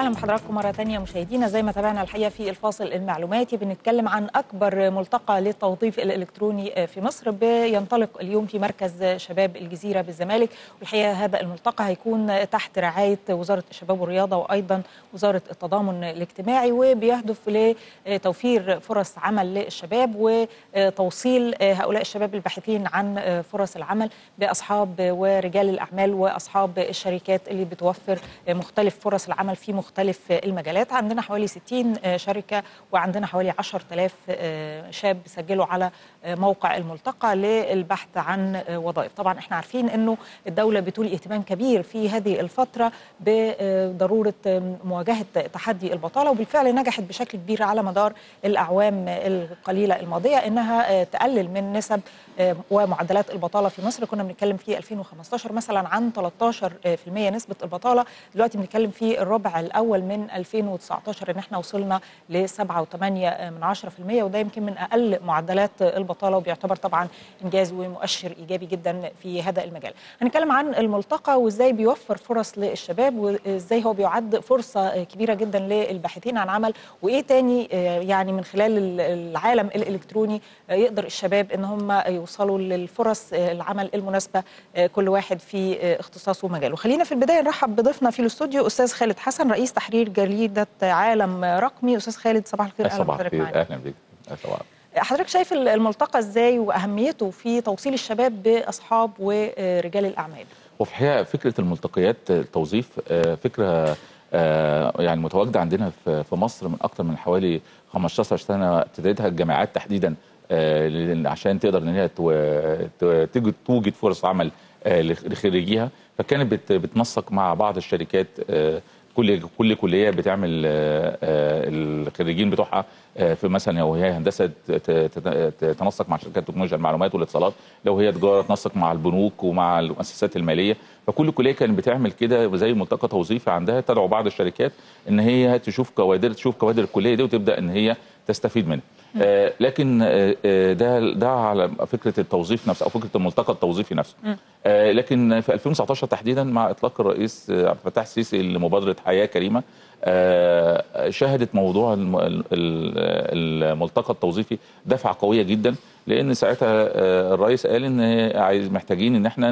اهلا بحضراتكم مره ثانيه مشاهدينا زي ما تابعنا الحقيقه في الفاصل المعلوماتي بنتكلم عن اكبر ملتقى للتوظيف الالكتروني في مصر بينطلق اليوم في مركز شباب الجزيره بالزمالك والحقيقه هذا الملتقى هيكون تحت رعايه وزاره الشباب والرياضه وايضا وزاره التضامن الاجتماعي وبيهدف لتوفير فرص عمل للشباب وتوصيل هؤلاء الشباب الباحثين عن فرص العمل باصحاب ورجال الاعمال واصحاب الشركات اللي بتوفر مختلف فرص العمل في مختلف المجالات عندنا حوالي 60 شركة وعندنا حوالي 10000 شاب سجلوا على موقع الملتقى للبحث عن وظائف طبعا احنا عارفين انه الدولة بتولي اهتمام كبير في هذه الفترة بضرورة مواجهة تحدي البطالة وبالفعل نجحت بشكل كبير على مدار الأعوام القليلة الماضية انها تقلل من نسب ومعدلات البطالة في مصر كنا بنتكلم في 2015 مثلا عن 13% نسبة البطالة دلوقتي بنتكلم في الربع الاول من 2019 ان احنا وصلنا ل 7.8 من 10% وده يمكن من اقل معدلات البطاله وبيعتبر طبعا انجاز ومؤشر ايجابي جدا في هذا المجال. هنتكلم عن الملتقى وازاي بيوفر فرص للشباب وازاي هو بيعد فرصه كبيره جدا للباحثين عن عمل وايه تاني يعني من خلال العالم الالكتروني يقدر الشباب ان هم يوصلوا للفرص العمل المناسبه كل واحد في اختصاصه ومجاله. خلينا في البدايه نرحب بضيفنا في الاستوديو استاذ خالد حسن رئيس تحرير جريده عالم رقمي استاذ خالد صباح الخير اهلا بحضرتك معانا اهلا بك طبعا حضرتك شايف الملتقى ازاي واهميته في توصيل الشباب باصحاب ورجال الاعمال وفي الحقيقه فكره الملتقيات التوظيف فكره يعني متواجده عندنا في مصر من اكثر من حوالي 15 سنه ابتدتها الجامعات تحديدا عشان تقدر ان هي توجد فرص عمل لخريجيها فكانت بتنسق مع بعض الشركات كل كل كليه بتعمل الخريجين بتوعها في مثلا لو هي هندسه تنسق مع شركات تكنولوجيا المعلومات والاتصالات لو هي تجاره تنسق مع البنوك ومع المؤسسات الماليه فكل كليه كانت بتعمل كده زي ملتقى توظيفي عندها تدعو بعض الشركات ان هي تشوف كوادر تشوف كوادر الكليه دي وتبدا ان هي تستفيد منها آه لكن آه ده ده على فكره التوظيف نفسه او فكره الملتقى التوظيفي نفسه آه لكن في 2019 تحديدا مع اطلاق الرئيس عبد الفتاح السيسي لمبادره حياه كريمه شهدت موضوع الملتقى التوظيفي دفعه قويه جدا لان ساعتها الرئيس قال ان عايز محتاجين ان احنا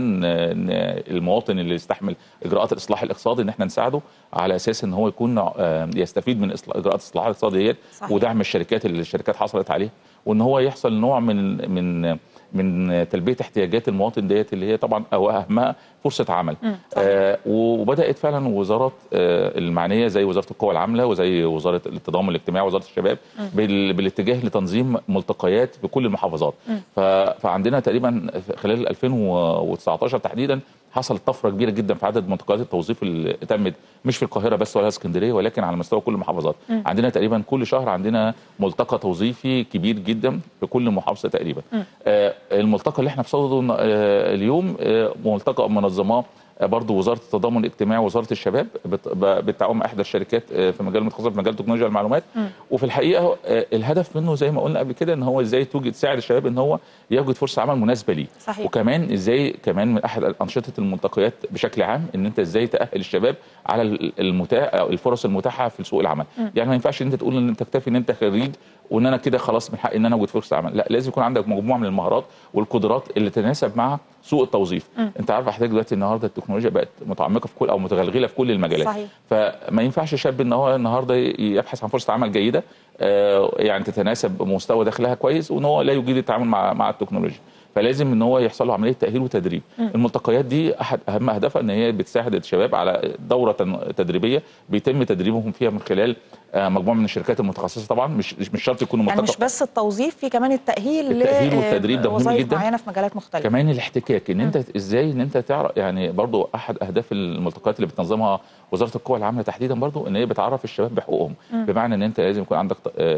المواطن اللي يستحمل اجراءات الاصلاح الاقتصادي ان احنا نساعده على اساس ان هو يكون يستفيد من اجراءات الاصلاح الاقتصادي ديت ودعم الشركات اللي الشركات حصلت عليه وان هو يحصل نوع من من من تلبيه احتياجات المواطن ديت اللي هي طبعا او اهمها فرصه عمل آه وبدات فعلا وزارات آه المعنيه زي وزاره القوى العامله وزي وزاره التضامن الاجتماعي وزاره الشباب بال بالاتجاه لتنظيم ملتقيات في كل المحافظات فعندنا تقريبا خلال 2019 تحديدا حصلت طفره كبيره جدا في عدد ملتقيات التوظيف اللي تمت مش في القاهره بس ولا اسكندريه ولكن على مستوى كل المحافظات م. عندنا تقريبا كل شهر عندنا ملتقى توظيفي كبير جدا في كل محافظه تقريبا آه الملتقى اللي احنا في صدده آه اليوم آه ملتقى منظماه برضه وزاره التضامن الاجتماعي ووزاره الشباب بالتعاون مع احدى الشركات في مجال متخصص في مجال تكنولوجيا المعلومات م. وفي الحقيقه الهدف منه زي ما قلنا قبل كده ان هو ازاي توجد تساعد الشباب ان هو يوجد فرصه عمل مناسبه ليه صحيح. وكمان ازاي كمان من احد انشطه الملتقيات بشكل عام ان انت ازاي تاهل الشباب على المتاح أو الفرص المتاحه في سوق العمل م. يعني ما ينفعش ان انت تقول ان انت تكتفي ان انت خريج وان انا كده خلاص من حقي ان انا اوجد فرصه عمل لا لازم يكون عندك مجموعه من المهارات والقدرات اللي تتناسب مع سوق التوظيف م. انت عارف حضرتك دلوقتي النهارده التكنولوجيا بقت متعمقه في كل او متغلغله في كل المجالات صحيح. فما ينفعش شاب ان هو النهارده يبحث عن فرصه عمل جيده آه يعني تتناسب مستوى دخلها كويس وان هو لا يجيد التعامل مع مع التكنولوجيا فلازم ان هو يحصل له عمليه تاهيل وتدريب م. الملتقيات دي احد اهم اهدافها ان هي بتساعد الشباب على دوره تدريبيه بيتم تدريبهم فيها من خلال مجموعه من الشركات المتخصصه طبعا مش مش شرط يكونوا يعني مش بس التوظيف في كمان التاهيل التاهيل والتدريب ده مهم جدا معينه في مجالات مختلفه كمان الاحتكاك ان انت ازاي ان انت تعرف يعني برضو احد اهداف الملتقيات اللي بتنظمها وزاره القوى العامله تحديدا برضو ان هي بتعرف الشباب بحقوقهم م. بمعنى ان انت لازم يكون عندك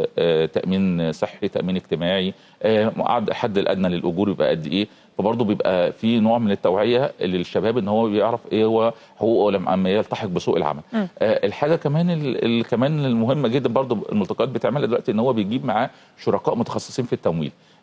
تامين صحي تامين اجتماعي الحد الادنى للاجور يبقى قد ايه فبرضه بيبقى في نوع من التوعيه للشباب ان هو بيعرف ايه هو حقوقه لما يلتحق بسوق العمل. آه الحاجه كمان ال كمان المهمه جدا برضه الملتقيات بتعملها دلوقتي ان هو بيجيب معاه شركاء متخصصين في التمويل.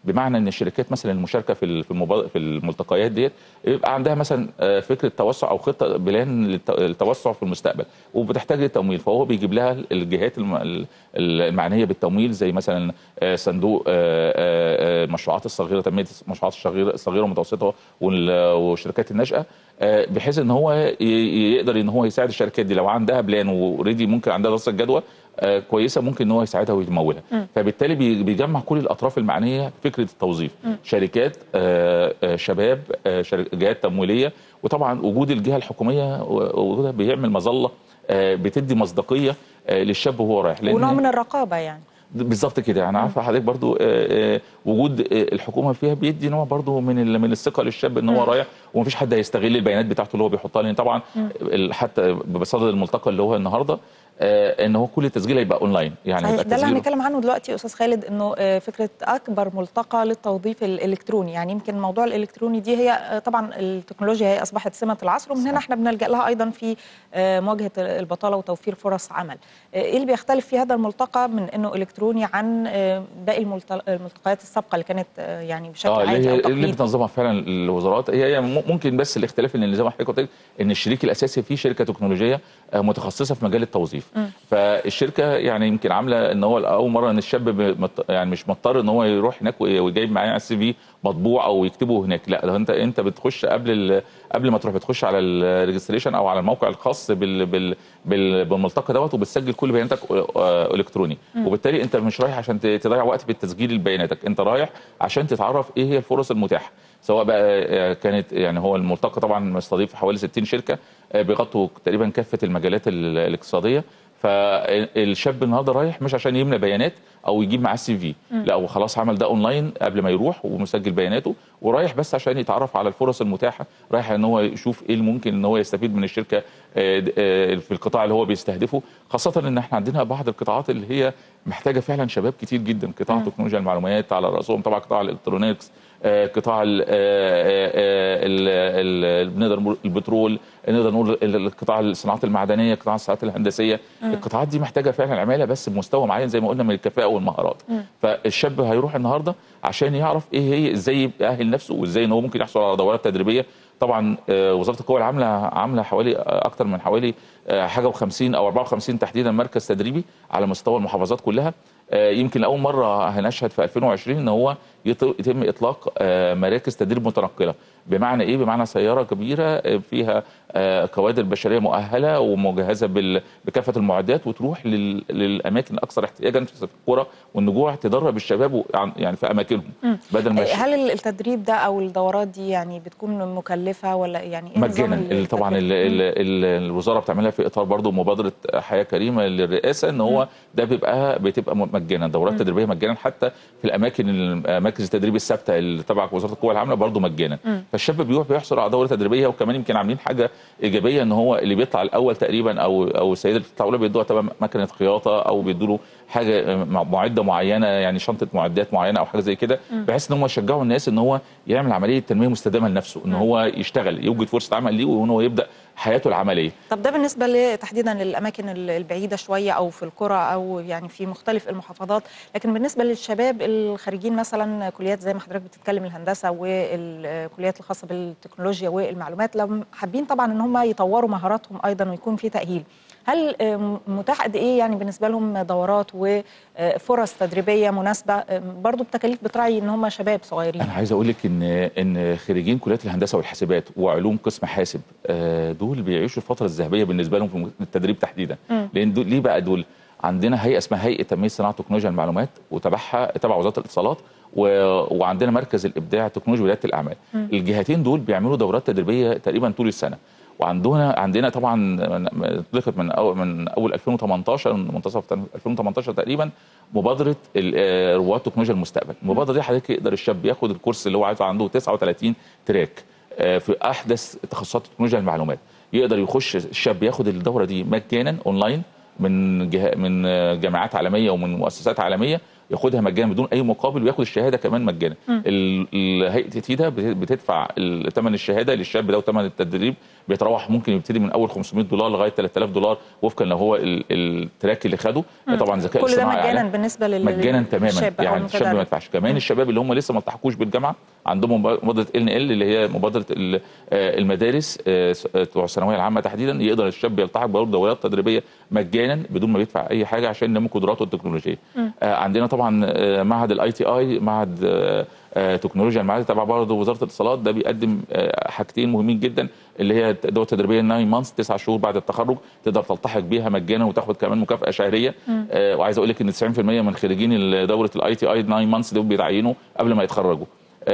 بمعنى ان الشركات مثلا المشاركه في ال- في المبا- في الملتقيات ديت يبقى عندها مثلا آه، فكره توسع او خطه بلان للت- للتوسع في المستقبل وبتحتاج للتمويل فهو بيجيب لها الجهات الم- ال- المعنيه بالتمويل زي مثلا آه، صندوق آه، آه، آه، المشروعات الصغيره تنميه المشروعات الصغيره الصغيره والمتوسطه وال- والشركات الناشئه آه، بحيث ان هو ي- ي- يقدر ان هو يساعد الشركات دي لو عندها بلان واوريدي ممكن عندها دراسه جدوى آه، كويسه ممكن ان هو يساعدها ويمولها فبالتالي بي- بيجمع كل الاطراف المعنيه فكره التوظيف شركات آه، آه، شباب آه، شرك- جهات تمويليه وطبعا وجود الجهه الحكوميه و- وجودها بيعمل مظله آه، بتدي مصداقيه آه، للشاب وهو رايح لأن- ونوع من الرقابه يعني بالظبط كده انا عارفه حضرتك برضو آه، آه، وجود آه، الحكومه فيها بيدي نوع برضو من ال- من الثقه للشاب ان هو رايح ومفيش حد هيستغل البيانات بتاعته اللي هو بيحطها لان طبعا ال- حتى بصدد الملتقى اللي هو النهارده آه، ان هو كل التسجيل هيبقى اونلاين يعني صحيح هيبقى ده اللي التسجيل- هنتكلم عنه دلوقتي يا استاذ خالد انه آه، فكره اكبر ملتقى للتوظيف الالكتروني يعني يمكن موضوع الالكتروني دي هي آه، طبعا التكنولوجيا هي اصبحت سمه العصر ومن هنا صحيح. احنا بنلجا لها ايضا في آه، مواجهه البطاله وتوفير فرص عمل آه، ايه اللي بيختلف في هذا الملتقى من انه الكتروني عن آه، باقي الملت- الملتقيات السابقه اللي كانت آه، يعني بشكل اه اللي عادي او هي اللي تقليدي بتنظمها فعلا الوزارات هي هي ممكن بس الاختلاف ان زي ما حضرتك قلت لك ان الشريك الاساسي فيه شركه تكنولوجيه آه، متخصصه في مجال التوظيف فالشركه يعني يمكن عامله ان هو اول مره ان الشاب ب- مت- يعني مش مضطر ان هو يروح هناك وي- ويجيب معاه على السي في مطبوع او يكتبه هناك لا ده انت انت بتخش قبل ال- قبل ما تروح بتخش على الريجستريشن او على الموقع الخاص بال بال بال بالملتقى دوت وبتسجل كل بياناتك آه، الكتروني وبالتالي انت مش رايح عشان ت- تضيع وقت في التسجيل بياناتك انت رايح عشان تتعرف ايه هي الفرص المتاحه سواء بقى آه، كانت يعني هو الملتقى طبعا مستضيف حوالي 60 شركه آه، بيغطوا تقريبا كافه المجالات ال- الاقتصاديه فالشاب النهارده رايح مش عشان يملى بيانات او يجيب معاه السي في لا هو خلاص عمل ده اونلاين قبل ما يروح ومسجل بياناته ورايح بس عشان يتعرف على الفرص المتاحه رايح ان هو يشوف ايه الممكن ان هو يستفيد من الشركه آه، د- آه، في القطاع اللي هو بيستهدفه خاصه ان احنا عندنا بعض القطاعات اللي هي محتاجه فعلا شباب كتير جدا قطاع تكنولوجيا المعلومات على راسهم طبعا قطاع الالكترونيكس آه، قطاع ال- آه، آه، ال- ال- بنقدر نقول البترول نقدر نقول ال- القطاع الصناعات المعدنيه قطاع الصناعات الهندسيه القطاعات دي محتاجه فعلا عماله بس بمستوى معين زي ما قلنا من الكفاءه والمهارات فالشاب هيروح النهارده عشان يعرف ايه هي ازاي يأهل نفسه وازاي ان هو ممكن يحصل على دورات تدريبيه طبعا آه، وزاره القوى العامله عامله حوالي آه، اكتر من حوالي آه، حاجه و50 او 54 تحديدا مركز تدريبي على مستوى المحافظات كلها آه، يمكن لاول مره هنشهد في 2020 ان هو يط- يتم اطلاق آه، مراكز تدريب متنقله بمعنى ايه بمعنى سياره كبيره آه، فيها آه، كوادر بشريه مؤهله ومجهزه بال- بكافه المعدات وتروح لل- للاماكن الاكثر احتياجا في القرى والنجوع تدرب الشباب و- عن- يعني في اماكنهم بدل ما الش- هل التدريب ده او الدورات دي يعني بتكون مكلفه ولا يعني ايه نظام مجانا ال- طبعا ال التدريب؟ ال ال الوزاره بتعملها في اطار برضو مبادره حياه كريمه للرئاسه ان هو ده بيبقى بتبقى مجانا دورات تدريبيه مجانا حتى في الاماكن مراكز التدريب الثابته اللي تبع وزاره القوى العامله برضو مجانا فالشاب بيروح بيحصل على دوره تدريبيه وكمان يمكن عاملين حاجه ايجابيه ان هو اللي بيطلع الاول تقريبا او او السيده اللي بتطلع الاولى بيدوها تمام مكنه خياطه او بيدوا له حاجه مع- معده معينه يعني شنطه معدات معينه او حاجه زي كده بحيث ان هم يشجعوا الناس ان هو يعمل عمليه تنميه مستدامه لنفسه ان هو يشتغل يوجد فرصه عمل ليه وان هو يبدا حياته العمليه طب ده بالنسبه ل- تحديدا للاماكن ال- البعيده شويه او في القرى او يعني في مختلف المحافظات لكن بالنسبه للشباب الخارجين مثلا كليات زي ما حضرتك بتتكلم الهندسه والكليات الخاصه بالتكنولوجيا والمعلومات لو حابين طبعا ان هم يطوروا مهاراتهم ايضا ويكون في تاهيل هل آه، متاح قد ايه يعني بالنسبه لهم دورات وفرص تدريبيه مناسبه آه، برضو بتكاليف بتراعي ان هم شباب صغيرين انا عايز اقول لك ان ان خريجين كليات الهندسه والحاسبات وعلوم قسم حاسب آه، دول بيعيشوا الفتره الذهبيه بالنسبه لهم في التدريب تحديدا لان دول ليه بقى دول عندنا هيئه اسمها هيئه تنميه صناعه تكنولوجيا المعلومات وتبعها تبع وزاره الاتصالات و... وعندنا مركز الابداع التكنولوجي ورياده الاعمال الجهتين دول بيعملوا دورات تدريبيه تقريبا طول السنه وعندنا عندنا طبعا من- اطلقت من اول من اول 2018 من منتصف 2018 تقريبا مبادره ال- آه، رواد تكنولوجيا المستقبل المبادره دي حضرتك يقدر الشاب ياخد الكورس اللي هو عايزه عنده 39 تراك آه، في احدث تخصصات تكنولوجيا المعلومات يقدر يخش الشاب ياخد الدوره دي مجانا اونلاين من جه... من آه، جامعات عالميه ومن مؤسسات عالميه ياخدها مجانا بدون اي مقابل وياخد الشهاده كمان مجانا ال- ال- هيئه تيتا بت- بتدفع ال- ثمن الشهاده للشاب ده وثمن التدريب بيتراوح ممكن يبتدي من اول 500 دولار لغايه 3000 دولار وفقا لو هو ال- التراك اللي خده طبعا ذكاء كل ده اصطناعي مجانا أعلى. بالنسبه لل مجانا تماما للشاب أو يعني الشاب ما المتدرب. يدفعش كمان الشباب اللي هم لسه ما التحقوش بالجامعه عندهم مبادره ال ال اللي هي مبادره ال- آه، المدارس آه، س- آه، بتوع الثانويه العامه تحديدا يقدر الشاب يلتحق برضه دورات تدريبيه مجانا بدون ما يدفع اي حاجه عشان ينمي قدراته التكنولوجيه آه، عندنا طبعا آه، معهد الاي تي اي معهد آه، آه، تكنولوجيا المعادن تبع برضه وزاره الاتصالات ده بيقدم آه، حاجتين مهمين جدا اللي هي دوره تدريبيه 9 مانثs 9 شهور بعد التخرج تقدر تلتحق بيها مجانا وتاخد كمان مكافاه شهريه آه، وعايز اقول لك ان 90% من خريجين ال- دوره الاي تي اي 9 مانثs دول بيتعينوا قبل ما يتخرجوا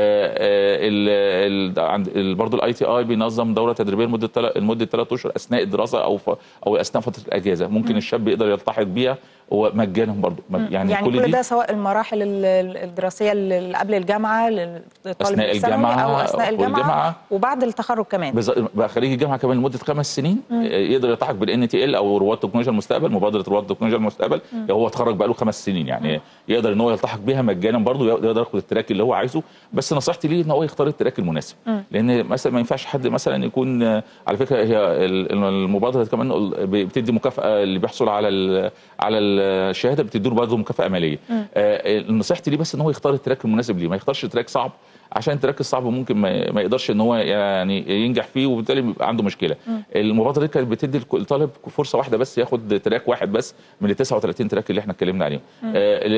برضه الاي تي اي بينظم دوره تدريبيه لمده تل- لمده ثلاث اشهر اثناء الدراسه او ف... او اثناء فتره الاجازه ممكن الشاب يقدر يلتحق بيها ومجانا برضه يعني, يعني, يعني كل, كل دي ده سواء المراحل ال- ال- الدراسيه اللي قبل الجامعه للطالب أثناء الثانوي الجامعة او اثناء الجامعه والجامعة. وبعد التخرج كمان بز- بقى خريج الجامعه كمان لمده خمس سنين آه، يقدر يلتحق بالان تي ال او رواد تكنولوجيا المستقبل مبادره رواد تكنولوجيا المستقبل هو اتخرج بقى له خمس سنين يعني يقدر ان هو يلتحق بيها مجانا برضه يقدر ياخد التراك اللي هو عايزه بس نصيحتي ليه ان هو يختار التراك المناسب لان مثلا ما ينفعش حد مثلا يكون آه، على فكره هي ال- ال- المبادره كمان ال- بتدي مكافاه اللي بيحصل على ال- على الشهاده بتدي له برضه مكافاه ماليه آه، نصيحتي ليه بس ان هو يختار التراك المناسب ليه ما يختارش تراك صعب عشان التراك الصعب ممكن ما ما يقدرش ان هو يعني ينجح فيه وبالتالي بيبقى عنده مشكله المبادره دي كانت بتدي الك- الطالب فرصه واحده بس ياخد تراك واحد بس من ال 39 تراك اللي احنا اتكلمنا عليهم آه،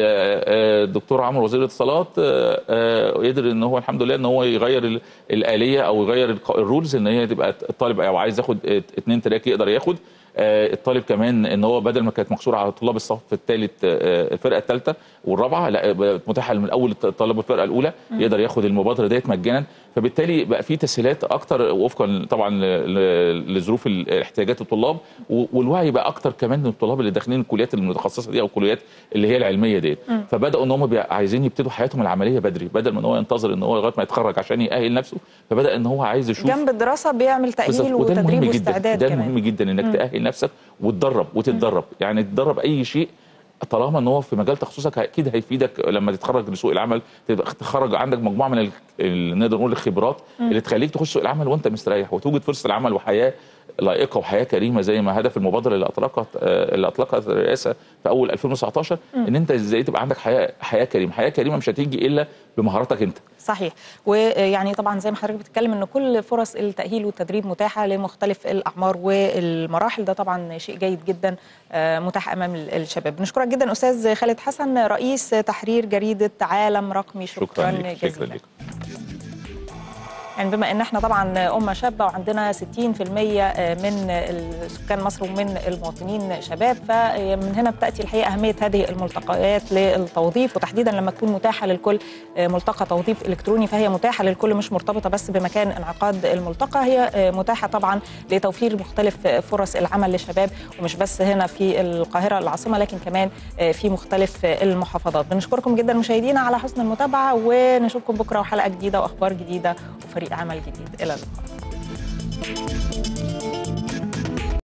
آه، الدكتور عمرو وزير الاتصالات آه، آه، قدر ان هو الحمد لله ان هو يغير ال- الاليه او يغير الق- الرولز ان هي تبقى الطالب او عايز ياخد ات- اتنين تراك يقدر ياخد آه، الطالب كمان ان هو بدل ما كانت مقصوره على طلاب الصف الثالث الفرقه الثالثه والرابعه لا بقت متاحه من اول طلاب الفرقه الاولى يقدر ياخد المبادره ديت مجانا فبالتالي بقى في تسهيلات اكتر وفقا طبعا ل- ل- لظروف ال- احتياجات الطلاب و- والوعي بقى اكتر كمان للطلاب اللي داخلين الكليات المتخصصه دي او الكليات اللي هي العلميه ديت فبداوا ان هم بقى عايزين يبتدوا حياتهم العمليه بدري بدل ما ان هو ينتظر ان هو لغايه ما يتخرج عشان يأهل نفسه فبدا ان هو عايز يشوف جنب الدراسه بيعمل تاهيل بالظبط. وده وتدريب المهم جدا واستعداد ده كمان المهم جدا انك تاهل نفسك وتدرب وتتدرب يعني تدرب اي شيء طالما ان هو في مجال تخصصك اكيد هيفيدك لما تتخرج لسوق العمل تبقى تخرج عندك مجموعه من ال- ال- نقدر نقول الخبرات اللي تخليك تخش سوق العمل وانت مستريح وتوجد فرصه العمل وحياه لائقه وحياه كريمه زي ما هدف المبادره اللي اطلقت آه، اللي اطلقت الرئاسه في اول 2019 ان انت ازاي تبقى عندك حياه حياه كريمه حياه كريمه مش هتيجي الا بمهاراتك انت صحيح ويعني طبعا زي ما حضرتك بتتكلم ان كل فرص التاهيل والتدريب متاحه لمختلف الاعمار والمراحل ده طبعا شيء جيد جدا آه، متاح امام ال- الشباب بنشكرك جدا استاذ خالد حسن رئيس تحرير جريده عالم رقمي شكرا, شكرا لك شكرا جزيلا لك يعني بما ان احنا طبعا امه شابه وعندنا 60% من سكان مصر ومن المواطنين شباب فمن هنا بتاتي الحقيقه اهميه هذه الملتقيات للتوظيف وتحديدا لما تكون متاحه للكل ملتقى توظيف الكتروني فهي متاحه للكل مش مرتبطه بس بمكان انعقاد الملتقى هي متاحه طبعا لتوفير مختلف فرص العمل للشباب ومش بس هنا في القاهره العاصمه لكن كمان في مختلف المحافظات بنشكركم جدا مشاهدينا على حسن المتابعه ونشوفكم بكره وحلقه جديده واخبار جديده وفريق عمل جديد الى اللقاء